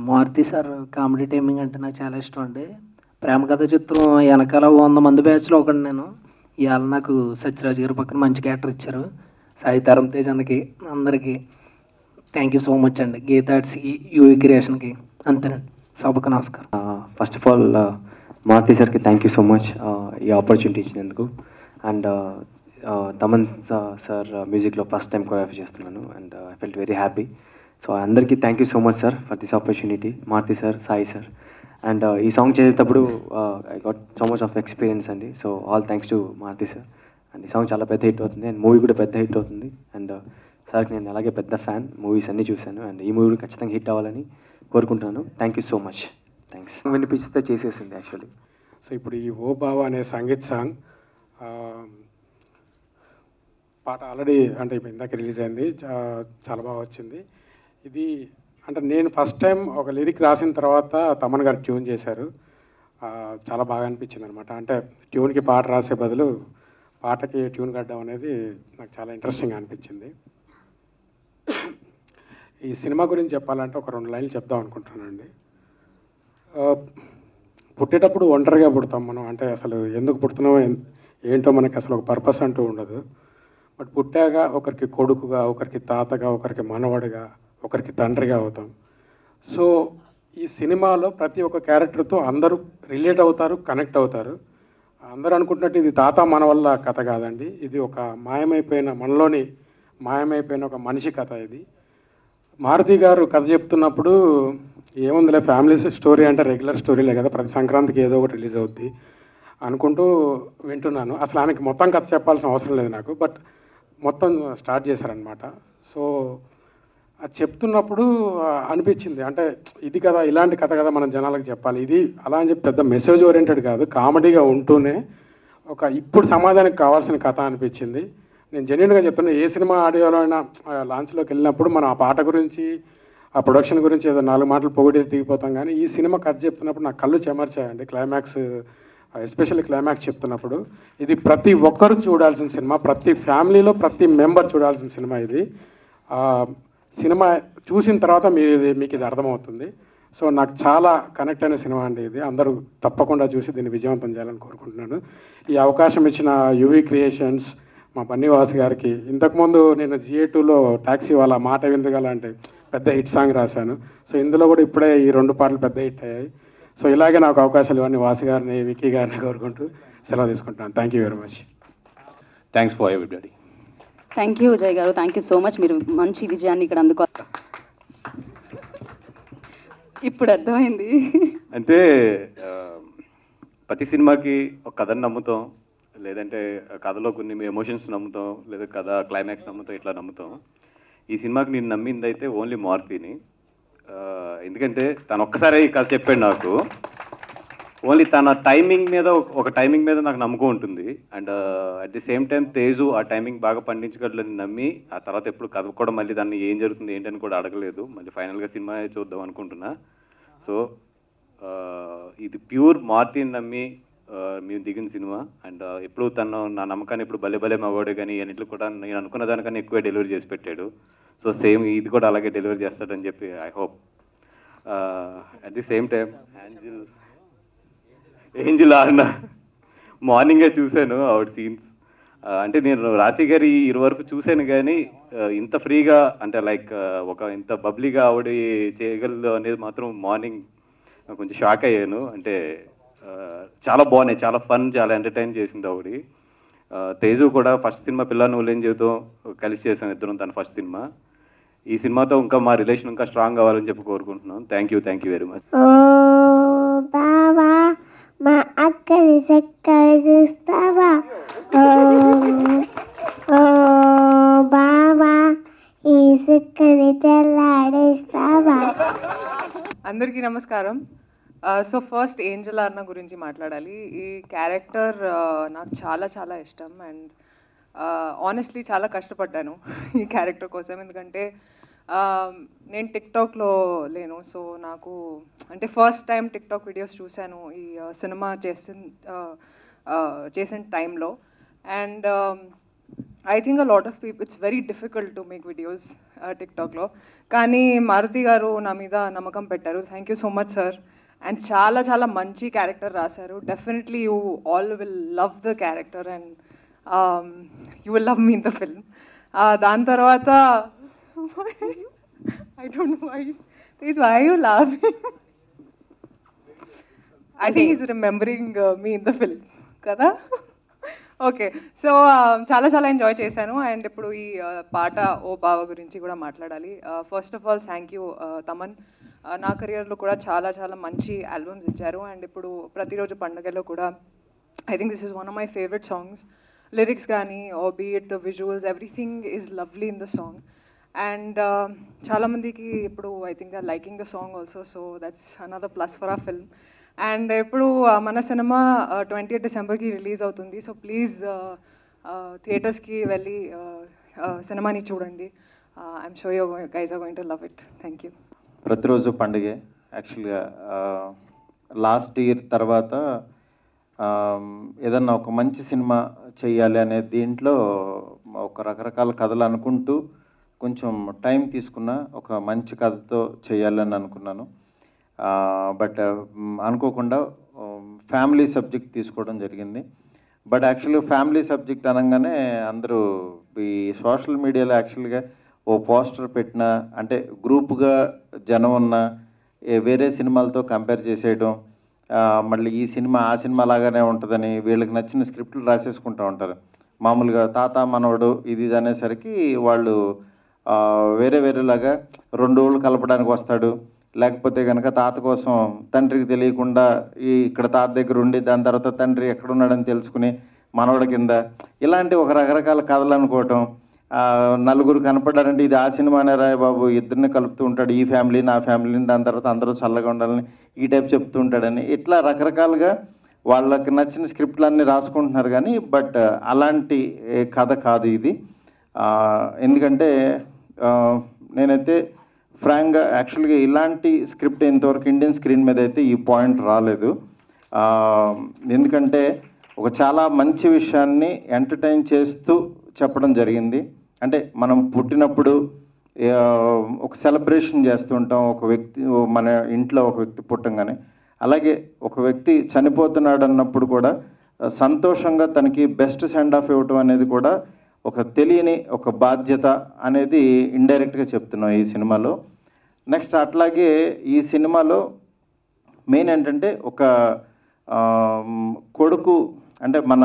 Maruti sir comedy timing అంటే నాకు చాలా ఇష్టం అండి ప్రేమ కథ చిత్రం వెనకాల వంద మంది బ్యాచ్లో ఒకటి నేను ఇవాళ నాకు సత్యరాజ్ గారి పక్కన మంచి క్యారెక్టర్ ఇచ్చారు సాయితారం తేజ్ అన్నకి అందరికీ థ్యాంక్ యూ సో మచ్ అండి గీతాడ్స్కి యూవి క్రియేషన్కి అంతేనండి సభకు నమస్కారం ఫస్ట్ ఆఫ్ ఆల్ మారుతి సార్కి థ్యాంక్ యూ సో మచ్ ఈ ఆపర్చునిటీ ఇచ్చినందుకు అండ్ తమన్ సార్ మ్యూజిక్లో ఫస్ట్ టైం కొరియోగ్రఫీ చేస్తున్నాను and I felt very happy so అందరికీ thank you so much sir for this opportunity Maruti sir Sai sir and ఈ సాంగ్ చేసేటప్పుడు I got so much of experience అండి so all thanks to Maruti sir and ఈ song చాలా పెద్ద hit అవుతుంది and movie కూడా పెద్ద హిట్ అవుతుంది అండ్ సార్కి నేను అలాగే పెద్ద ఫ్యాన్ మూవీస్ అన్నీ చూశాను అండ్ ఈ మూవీ కూడా ఖచ్చితంగా హిట్ అవ్వాలని కోరుకుంటున్నాను thank you so much thanks వినిపిస్తే చేసేసింది యాక్చువల్లీ సో ఇప్పుడు ఈ ఓ బావ అనే సంగీత్ సాంగ్ ఆ, పాట ఆల్రెడీ అంటే ఇప్పుడు ఇందాక రిలీజ్ అయింది చా- చాలా బాగా వచ్చింది ఇది అంటే నేను ఫస్ట్ టైం ఒక లిరిక్ రాసిన తర్వాత తమన్ గారు ట్యూన్ చేశారు ఆ, చాలా బాగా అనిపించింది అనమాట అంటే ట్యూన్కి పాట రాసే బదులు పాటకి ట్యూన్ కట్టడం అనేది నాకు చాలా ఇంట్రెస్టింగ్ అనిపించింది ఈ సినిమా గురించి చెప్పాలంటే ఒక రెండు లైన్లు చెప్దాం అనుకుంటున్నానండి ఆ, పుట్టేటప్పుడు ఒంటరిగా పుడతాం మనం అంటే అసలు ఎందుకు పుడుతున్నామో ఎన్- ఏంటో మనకి అసలు ఒక పర్పస్ అంటూ ఉండదు బట్ పుట్టాక ఒకరికి కొడుకుగా ఒకరికి తాతగా ఒకరికి మనవడిగా ఒకరికి తండ్రిగా అవుతాం సో ఈ సినిమాలో ప్రతి ఒక్క క్యారెక్టర్తో అందరూ రిలేట్ అవుతారు కనెక్ట్ అవుతారు అందరూ అనుకుంటున్నట్టు ఇది తాత మన వల్ల కథ కాదండి ఇది ఒక మాయమైపోయిన మనలోని మాయమైపోయిన ఒక మనిషి కథ ఇది మారుతి గారు కథ చెప్తున్నప్పుడు ఏముందిలే ఫ్యామిలీ స్టోరీ అంటే రెగ్యులర్ స్టోరీలే కదా ప్రతి సంక్రాంతికి ఏదో ఒకటి రిలీజ్ అవుద్ది అనుకుంటూ వింటున్నాను అసలు ఆమెకి మొత్తం కథ చెప్పాల్సిన అవసరం లేదు నాకు బట్ మొత్తం స్టార్ట్ చేశారనమాట సో అది చెప్తున్నప్పుడు ఆ, అనిపించింది అంటే ఇది కదా ఇలాంటి కథ కదా మనం జనాలకు చెప్పాలి ఇది అలా అని చెప్పి పెద్ద మెసేజ్ ఓరియంటెడ్ కాదు కామెడీగా ఉంటూనే ఒక ఇప్పుడు సమాజానికి కావాల్సిన కథ అనిపించింది నేను జెన్యున్గా చెప్తున్నా ఏ సినిమా ఆడియోలో అయినా ఆ, లాంచ్లోకి వెళ్ళినప్పుడు మనం ఆ పాట గురించి ఆ ప్రొడక్షన్ గురించి ఏదో నాలుగు మాటలు పొగిడేసి దిగిపోతాం కానీ ఈ సినిమా కథ చెప్తున్నప్పుడు నా కళ్ళు చెమర్చాయండి క్లైమాక్స్ ఎస్పెషల్లీ క్లైమాక్స్ చెప్తున్నప్పుడు ఇది ప్రతి ఒక్కరు చూడాల్సిన సినిమా ప్రతి ఫ్యామిలీలో ప్రతి మెంబర్ చూడాల్సిన సినిమా ఇది ఆ, సినిమా చూసిన తర్వాత మీరు ఇది మీకు ఇది అర్థమవుతుంది సో నాకు చాలా కనెక్ట్ అయిన సినిమా అండి ఇది అందరూ తప్పకుండా చూసి దీన్ని విజయవంతం చేయాలని కోరుకుంటున్నాను ఈ అవకాశం ఇచ్చిన యువి క్రియేషన్స్ మా బన్నీవాస్ గారికి ఇంతకుముందు నేను జిఏ టూలో ట్యాక్సీ వాళ్ళ మాట విందగల అంటే పెద్ద హిట్ సాంగ్ రాశాను సో ఇందులో కూడా ఇప్పుడే ఈ రెండు పాటలు పెద్ద హిట్ అయ్యాయి సో ఇలాగే నాకు అవకాశాలు ఇవన్నీ వాసు గారిని విక్కీ గారిని కోరుకుంటూ సెలవు తీసుకుంటాను thank you very much thanks for everybody thank you Jay గారు థ్యాంక్ యూ సో మచ్ మీరు మంచి విజయాన్ని ఇక్కడ అందుకో ఇప్పుడు అర్థమైంది అంటే ఆ, ప్రతి సినిమాకి ఒక కథను నమ్ముతాం లేదంటే ఆ కథలో కొన్ని ఎమోషన్స్ నమ్ముతాం లేదా కథ క్లైమాక్స్ నమ్ముతాం ఇట్లా నమ్ముతాం ఈ సినిమాకి నేను నమ్మింది అయితే ఓన్లీ మారుతిని ఆ, ఎందుకంటే తను ఒక్కసారి ఈ కథ చెప్పాడు నాకు ఓన్లీ తన టైమింగ్ మీద ఒక- ఒక టైమింగ్ మీద నాకు నమ్మకం ఉంటుంది and at the same time Teju ఆ టైమింగ్ బాగా పండించగలని నమ్మి ఆ తర్వాత ఎప్పుడు కథ కూడా మళ్ళీ దాన్ని ఏం జరుగుతుంది ఏంటని కూడా అడగలేదు మళ్ళీ ఫైనల్గా సినిమా చూద్దాం అనుకుంటున్నా సో ఆ, ఇది ప్యూర్ మార్టిన్ నమ్మి ఆ, మేము దిగిన సినిమా అండ్ ఎప్పుడు తను నా నమ్మకాన్ని ఇప్పుడు భలే భలే మగవాడు కానీ అన్నిట్లు కూడా నేను అనుకున్న దానికన్నా ఎక్కువ డెలివరీ చేసి పెట్టాడు సో సేమ్ ఇది కూడా అలాగే డెలివరీ చేస్తాడని చెప్పి I hope at the same time angel angel ఆడిన మార్నింగే చూశాను ఆవిడ సీన్స్ అంటే నేను రాశి గారి ఇరు వరకు చూశాను కానీ ఆ, ఇంత ఫ్రీగా అంటే లైక్ ఒక ఇంత బబ్లీగా ఆవిడ చేయగలదు అనేది మాత్రం మార్నింగ్ కొంచెం షాక్ అయ్యాను అంటే ఆ, చాలా బాగున్నాయి చాలా ఫన్ చాలా ఎంటర్టైన్ చేసింది ఆవిడ ఆ, తేజు కూడా ఫస్ట్ సినిమా పిల్ల నువ్వులేం జీవితం కలిసి చేసాం ఇద్దరం తన ఫస్ట్ సినిమా ఈ సినిమాతో ఇంకా మా రిలేషన్ ఇంకా స్ట్రాంగ్ అవ్వాలని చెప్పి కోరుకుంటున్నాను thank you thank you very much ఓ బావా మా అక్కని చక్కగా చూస్తావా ఓ ఓ బావా ఈ సుక్కని తెల్లాడేస్తావా అందరికీ నమస్కారం సో ఫస్ట్ ఏంజల్ అర్ణ గురించి మాట్లాడాలి ఈ క్యారెక్టర్ నాకు చాలా చాలా ఇష్టం అండ్ ఆనెస్ట్లీ చాలా కష్టపడ్డాను ఈ క్యారెక్టర్ కోసం ఎందుకంటే uh, నేను టిక్టాక్లో లేను సో నాకు అంటే ఫస్ట్ టైం టిక్టాక్ వీడియోస్ చూశాను ఈ సినిమా చేసిన uh, uh, చేసిన టైంలో and I think a lot of people it's very difficult to make videos టిక్టాక్లో కానీ మారుతి గారు నా మీద నమ్మకం పెట్టారు thank you so much sir and చాలా చాలా మంచి క్యారెక్టర్ రాశారు definitely you all will love the character and you will love me in the film దాని తర్వాత I don't why why you love I think is remembering me in the film కదా okay so చాలా చాలా enjoy చేశాను and ఇప్పుడు ఈ uh, పాట ఓ బావ గురించి కూడా మాట్లాడాలి first of all thank you Thaman Uh, నా కెరియర్లో కూడా చాలా చాలా మంచి ఆల్బమ్స్ ఇచ్చారు అండ్ ఇప్పుడు ప్రతిరోజు పండుగలో కూడా I think this is one of my favourite songs lyrics కానీ or be it the visuals everything is lovely in the song and చాలామందికి ఇప్పుడు I think the liking the song also so that's another plus for a film and ఇప్పుడు uh, మన సినిమా twenty డిసెంబర్కి release అవుతుంది so please థియేటర్స్కి వెళ్ళి సినిమాని చూడండి I'm sure you guys are going to love it thank you ప్రతిరోజు పండుగే యాక్చువల్గా లాస్ట్ ఇయర్ తర్వాత ఆ, ఏదన్నా ఒక మంచి సినిమా చేయాలి అనే దీంట్లో ఒక రకరకాల కథలు అనుకుంటూ కొంచెం టైం తీసుకున్న ఒక మంచి కథతో చేయాలని అనుకున్నాను బట్ అనుకోకుండా ఫ్యామిలీ సబ్జెక్ట్ తీసుకోవడం జరిగింది బట్ యాక్చువల్గా ఫ్యామిలీ సబ్జెక్ట్ అనగానే అందరూ ఈ సోషల్ మీడియాలో యాక్చువల్గా ఓ పోస్టర్ పెట్టిన అంటే గ్రూప్గా జనం ఉన్న ఏ వేరే సినిమాలతో కంపేర్ చేసేయడం ఆ, మళ్ళీ ఈ సినిమా ఆ సినిమా లాగానే ఉంటుందని వీళ్ళకి నచ్చిన స్క్రిప్ట్లు రాసేసుకుంటూ ఉంటారు మామూలుగా తాత మనవడు ఇది ఇది అనేసరికి వాళ్ళు ఆ, వేరే వేరేలాగా రెండు రోజులు కలపడానికి వస్తాడు లేకపోతే కనుక తాత కోసం తండ్రికి తెలియకుండా ఈ ఇక్కడ తాత దగ్గర ఉండి దాని తర్వాత తండ్రి ఎక్కడున్నాడని తెలుసుకుని మనవడి కింద ఇలాంటి ఒక రకరకాల కథలు అనుకోవటం ఆ, నలుగురు కనపడ్డారంటే ఇది ఆ సినిమానే రాయ బాబు ఇద్దరిని కలుపుతూ ఉంటాడు ఈ ఫ్యామిలీ నా ఫ్యామిలీని దాని తర్వాత అందరూ చల్లగా ఉండాలని ఈ టైప్ చెప్తూ ఉంటాడని ఇట్లా రకరకాలుగా వాళ్ళకి నచ్చిన స్క్రిప్ట్లన్నీ రాసుకుంటున్నారు కానీ బట్ అలాంటి ఏ, కథ కాదు ఇది ఆ, ఎందుకంటే ఆ, నేనైతే ఫ్రాంక్గా యాక్చువల్గా ఇలాంటి స్క్రిప్ట్ ఇంతవరకు ఇండియన్ స్క్రీన్ మీద అయితే ఈ పాయింట్ రాలేదు ఆ, ఎందుకంటే ఒక చాలా మంచి విషయాన్ని ఎంటర్టైన్ చేస్తూ చెప్పడం జరిగింది అంటే మనం పుట్టినప్పుడు ఆ, ఒక సెలబ్రేషన్ చేస్తుంటాం ఒక వ్యక్తి మన ఇంట్లో ఒక వ్యక్తి పుట్టంగానే అలాగే ఒక వ్యక్తి చనిపోతున్నాడు అన్నప్పుడు కూడా ఆ, సంతోషంగా తనకి బెస్ట్ సెండ్ ఆఫ్ ఇవ్వటం అనేది కూడా ఒక తెలియని ఒక బాధ్యత అనేది ఇండైరెక్ట్గా చెప్తున్నాం ఈ సినిమాలో నెక్స్ట్ అట్లాగే ఈ సినిమాలో మెయిన్ ఏంటంటే ఒక ఆ, కొడుకు అంటే మన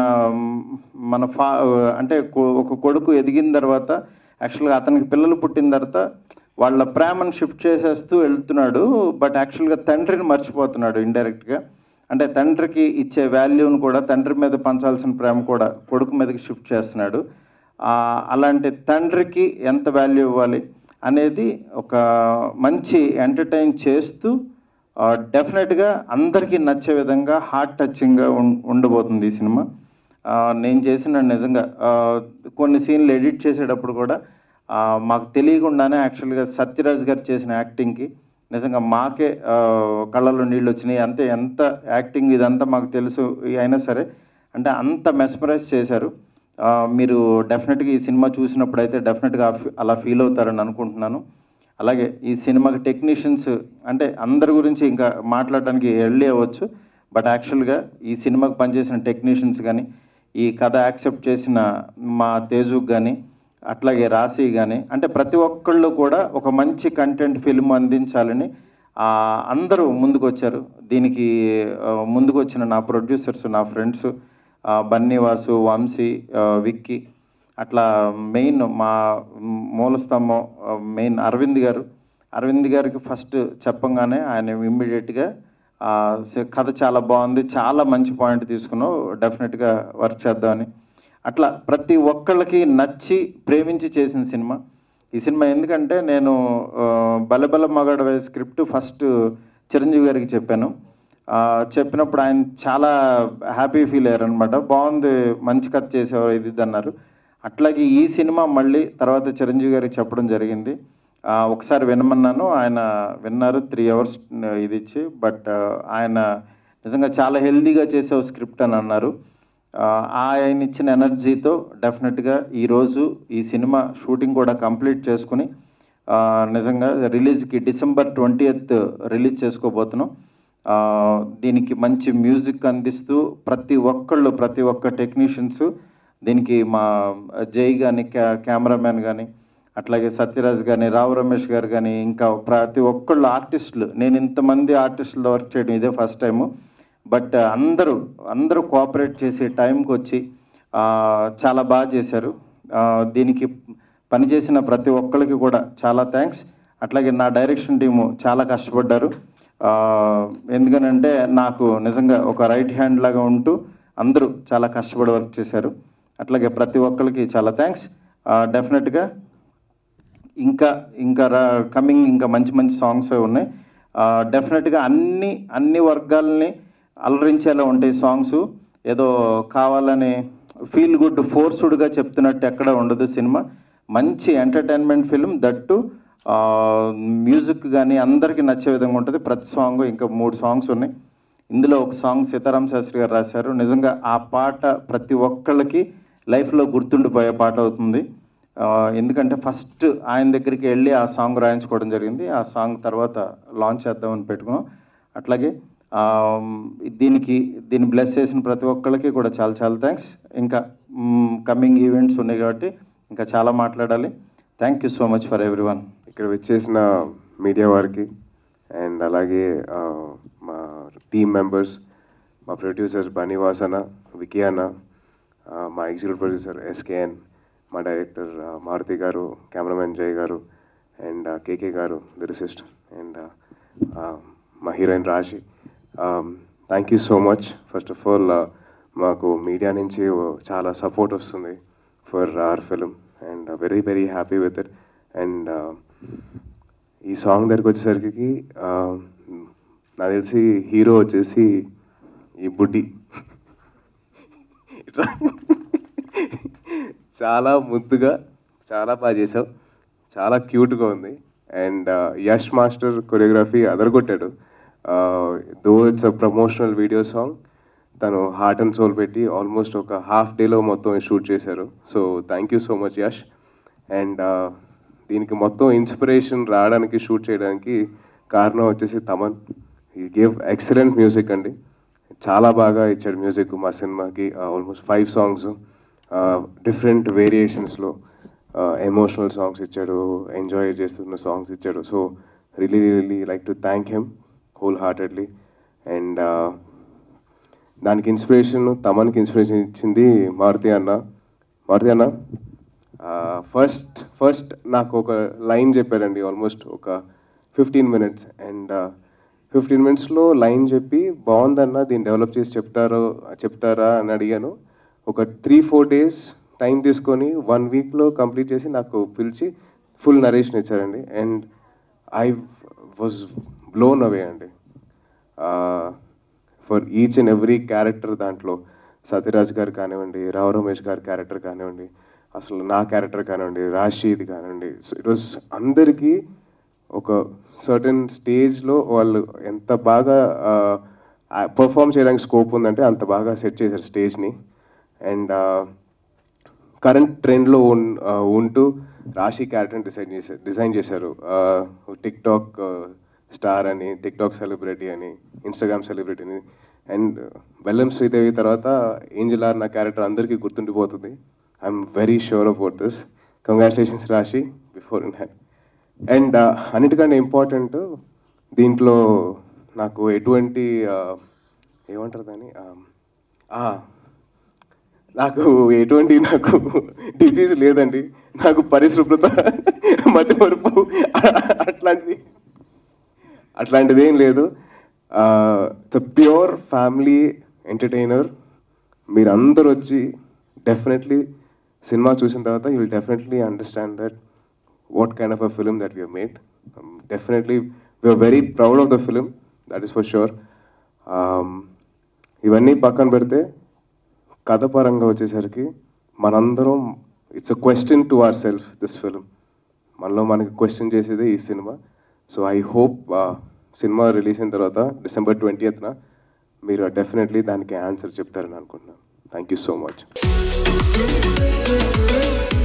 మన ఫా అంటే కొ- ఒక కొడుకు ఎదిగిన తర్వాత యాక్చువల్గా అతనికి పిల్లలు పుట్టిన తర్వాత వాళ్ళ ప్రేమను షిఫ్ట్ చేసేస్తూ వెళ్తున్నాడు బట్ యాక్చువల్గా తండ్రిని మర్చిపోతున్నాడు ఇండైరెక్ట్గా అంటే తండ్రికి ఇచ్చే వాల్యూని కూడా తండ్రి మీద పంచాల్సిన ప్రేమ కూడా కొడుకు మీదకి షిఫ్ట్ చేస్తున్నాడు ఆ, అలాంటి తండ్రికి ఎంత వాల్యూ ఇవ్వాలి అనేది ఒక మంచి ఎంటర్టైన్ చేస్తూ డెఫినెట్గా అందరికీ నచ్చే విధంగా హార్ట్ టచింగ్గా ఉండబోతుంది ఈ సినిమా ఆ, నేను చేసిన నిజంగా ఆ, కొన్ని సీన్లు ఎడిట్ చేసేటప్పుడు కూడా ఆ, మాకు తెలియకుండానే యాక్చువల్గా సత్యరాజ్ గారు చేసిన యాక్టింగ్కి నిజంగా మాకే ఆ, కళ్ళలో నీళ్ళు వచ్చినాయి అంతే ఎంత యాక్టింగ్ ఇదంతా మాకు తెలుసు అయినా సరే అంటే అంత మెస్మరైజ్ చేశారు ఆ, మీరు డెఫినెట్గా ఈ సినిమా చూసినప్పుడు అయితే డెఫినెట్గా అలా ఫీల్ అవుతారని అనుకుంటున్నాను అలాగే ఈ సినిమాకి టెక్నీషియన్స్ అంటే అందరి గురించి ఇంకా మాట్లాడడానికి ఎళ్ళి అవ్వచ్చు బట్ యాక్చువల్గా ఈ సినిమాకి పనిచేసిన టెక్నీషియన్స్ కానీ ఈ కథ యాక్సెప్ట్ చేసిన మా తేజుకి కానీ అట్లాగే రాశి కానీ అంటే ప్రతి ఒక్కళ్ళు కూడా ఒక మంచి కంటెంట్ ఫిల్మ్ అందించాలని ఆ, అందరూ ముందుకు వచ్చారు దీనికి ఆ, ముందుకు వచ్చిన నా ప్రొడ్యూసర్స్ నా ఫ్రెండ్స్ బన్నీవాసు వంశీ ఆ, విక్కీ అట్లా మెయిన్ మా మూల స్తంభం మెయిన్ అరవింద్ గారు అరవింద్ గారికి ఫస్ట్ చెప్పంగానే ఆయన ఇమ్మీడియట్గా కథ చాలా బాగుంది చాలా మంచి పాయింట్ తీసుకున్నావు డెఫినెట్గా వర్క్ చేద్దామని అట్లా ప్రతి ఒక్కళ్ళకి నచ్చి ప్రేమించి చేసిన సినిమా ఈ సినిమా ఎందుకంటే నేను ఆ, బలబల మగాడ స్క్రిప్ట్ ఫస్ట్ చిరంజీవి గారికి చెప్పాను ఆ, చెప్పినప్పుడు ఆయన చాలా హ్యాపీ ఫీల్ అయ్యారు అనమాట బాగుంది మంచి కథ చేసేవారు ఇది ఇది అన్నారు అట్లాగే ఈ సినిమా మళ్ళీ తర్వాత చిరంజీవి గారికి చెప్పడం జరిగింది ఆ, ఒకసారి వినమన్నాను ఆయన విన్నారు త్రీ అవర్స్ ఇది ఇచ్చి బట్ ఆయన నిజంగా చాలా హెల్దీగా చేసే స్క్రిప్ట్ అని అన్నారు ఆ, ఆయన ఇచ్చిన ఎనర్జీతో డెఫినెట్గా ఈరోజు ఈ సినిమా షూటింగ్ కూడా కంప్లీట్ చేసుకుని ఆ, నిజంగా రిలీజ్కి డిసెంబర్ ట్వంటీ రిలీజ్ చేసుకోబోతున్నాం ఆ, దీనికి మంచి మ్యూజిక్ అందిస్తూ ప్రతి ఒక్కళ్ళు ప్రతి ఒక్క టెక్నీషియన్స్ దీనికి మా జై కానీ కె కెమెరామ్యాన్ కానీ అట్లాగే సత్యరాజ్ కానీ రావు రమేష్ గారు కానీ ఇంకా ప్రతి ఒక్కళ్ళు ఆర్టిస్టులు నేను ఇంతమంది ఆర్టిస్టులతో వర్క్ చేయడం ఇదే ఫస్ట్ టైము బట్ అందరూ అందరూ కోఆపరేట్ చేసి టైంకి వచ్చి ఆ, చాలా బాగా చేశారు ఆ, దీనికి పనిచేసిన ప్రతి ఒక్కరికి కూడా చాలా థ్యాంక్స్ అట్లాగే నా డైరెక్షన్ టీము చాలా కష్టపడ్డారు ఆ, ఎందుకనంటే నాకు నిజంగా ఒక రైట్ హ్యాండ్ లాగా ఉంటూ అందరూ చాలా కష్టపడి వర్క్ చేశారు అట్లాగే ప్రతి ఒక్కరికి చాలా థ్యాంక్స్ డెఫినెట్గా ఇంకా ఇంకా కమింగ్ ఇంకా మంచి మంచి సాంగ్స్ ఉన్నాయి డెఫినెట్గా అన్ని అన్ని వర్గాలని అలరించేలా ఉంటాయి సాంగ్స్ ఏదో కావాలని ఫీల్ గుడ్ ఫోర్స్డ్గా చెప్తున్నట్టు ఎక్కడ ఉండదు సినిమా మంచి ఎంటర్టైన్మెంట్ ఫిల్మ్ దట్టు మ్యూజిక్ కానీ అందరికీ నచ్చే విధంగా ఉంటుంది ప్రతి సాంగ్ ఇంకా మూడు సాంగ్స్ ఉన్నాయి ఇందులో ఒక సాంగ్ సీతారాం శాస్త్రి గారు రాశారు నిజంగా ఆ పాట ప్రతి ఒక్కళ్ళకి లైఫ్లో గుర్తుండిపోయే పాట అవుతుంది ఆ, ఎందుకంటే ఫస్ట్ ఆయన దగ్గరికి వెళ్ళి ఆ సాంగ్ రాయించుకోవడం జరిగింది ఆ సాంగ్ తర్వాత లాంచ్ చేద్దామని పెట్టుకున్నాం అట్లాగే ఆ, దీనికి దీన్ని బ్లెస్ చేసిన ప్రతి ఒక్కళ్ళకి కూడా చాలా చాలా థ్యాంక్స్ ఇంకా కమింగ్ ఈవెంట్స్ ఉన్నాయి కాబట్టి ఇంకా చాలా మాట్లాడాలి thank you so much for everyone ఇక్కడ వచ్చేసిన మీడియా వారికి అండ్ అలాగే ఆ, మా టీమ్ మెంబర్స్ మా ప్రొడ్యూసర్ బనీవాసన వికీ అన్న ఆ, మా ఎగ్జిక్యూటివ్ ప్రొడ్యూసర్ ఎస్కేఎన్ మా డైరెక్టర్ ఆ, మారుతి గారు కెమెరామెన్ జయ్ గారు అండ్ కేకే గారు లిరిసిస్ట్ అండ్ మా heroine Raashi thank you so much first of all మాకు మీడియా నుంచి చాలా సపోర్ట్ వస్తుంది for our film and very very happy with it and ఈ సాంగ్ దగ్గరికి వచ్చేసరికి ఆ, నాకు తెలిసి హీరో వచ్చేసి ఈ బుడ్డి ఇట్లా చాలా ముద్దుగా చాలా బాగా చేసావు చాలా క్యూట్గా ఉంది అండ్ యష్ మాస్టర్ కొరియోగ్రఫీ అదరగొట్టాడు though it's a promotional video song తను హార్ట్ అండ్ సోల్ పెట్టి ఆల్మోస్ట్ ఒక హాఫ్ డేలో మొత్తం షూట్ చేశారు so thank you so much Yash and దీనికి మొత్తం ఇన్స్పిరేషన్ రావడానికి షూట్ చేయడానికి కారణం వచ్చేసి తమన్ ఈ గేవ్ ఎక్సలెంట్ మ్యూజిక్ అండి చాలా బాగా ఇచ్చాడు మ్యూజిక్ మా సినిమాకి ఆల్మోస్ట్ ఫైవ్ సాంగ్స్ డిఫరెంట్ వేరియేషన్స్లో ఎమోషనల్ సాంగ్స్ ఇచ్చాడు ఎంజాయ్ చేస్తున్న సాంగ్స్ ఇచ్చాడు so really really like to thank him wholeheartedly and దానికి ఇన్స్పిరేషన్ తమన్కి ఇన్స్పిరేషన్ ఇచ్చింది మారుతి అన్న మారుతి అన్న ఫస్ట్ ఫస్ట్ నాకు ఒక లైన్ చెప్పాడండి ఆల్మోస్ట్ ఒక ఫిఫ్టీన్ మినిట్స్ అండ్ ఫిఫ్టీన్ మినిట్స్లో లైన్ చెప్పి బాగుందన్న దీన్ని డెవలప్ చేసి చెప్తారో చెప్తారా అని అడిగాను ఒక త్రీ ఫోర్ డేస్ టైం తీసుకొని వన్ వీక్లో కంప్లీట్ చేసి నాకు పిలిచి ఫుల్ నరేషన్ ఇచ్చారండి and I was blown away అండి for each and every character దాంట్లో సత్యరాజ్ గారు కానివ్వండి రావు రమేష్ గారి క్యారెక్టర్ కానివ్వండి అసలు నా క్యారెక్టర్ కానివ్వండి రాషీద్ కానివ్వండి ఇట్ వాస్ అందరికీ ఒక సర్టన్ స్టేజ్లో వాళ్ళు ఎంత బాగా పర్ఫామ్ చేయడానికి స్కోప్ ఉందంటే అంత బాగా సెట్ చేశారు స్టేజ్ని అండ్ కరెంట్ ట్రెండ్లో ఉన్ ఆ, ఉంటూ రాశి క్యారెక్టర్ని డిసైడ్ చేశారు డిజైన్ చేశారు టిక్ టాక్ స్టార్ అని టిక్ టాక్ సెలబ్రిటీ అని ఇన్స్టాగ్రామ్ సెలబ్రిటీ అని అండ్ బెల్లం శ్రీదేవి తర్వాత ఏంజల్ ఆర్ నా క్యారెక్టర్ అందరికీ గుర్తుండిపోతుంది I'm very sure about this congratulations Raashi before in hand and అన్నిటికంటే ఇంపార్టెంట్ దీంట్లో నాకు ఎటువంటి ఆ, ఏమంటారు దాన్ని ఆ, ఆ, నాకు ఎటువంటి నాకు డిసీజ్ లేదండి నాకు పరిశుభ్రత మతిమరుపు అట్లాంటిది అట్లాంటిది ఏం లేదు ఇట్స్ ప్యూర్ ఫ్యామిలీ ఎంటర్టైనర్ మీరందరూ వచ్చి డెఫినెట్లీ సినిమా చూసిన తర్వాత you will definitely understand that what kind of a film that we made definitely we are very proud of the film that is for sure ఇవన్నీ పక్కన పెడితే కథ పరంగా వచ్చేసరికి మనందరం it's a question to our self this film మనలో మనకి question చేసేదే ఈ సినిమా సో ఐ హోప్ సినిమా రిలీజ్ అయిన తర్వాత డిసెంబర్ ట్వంటీయత్న మీరు డెఫినెట్లీ దానికి ఆన్సర్ చెప్తారని అనుకుంటున్నాను థ్యాంక్ యూ సో మచ్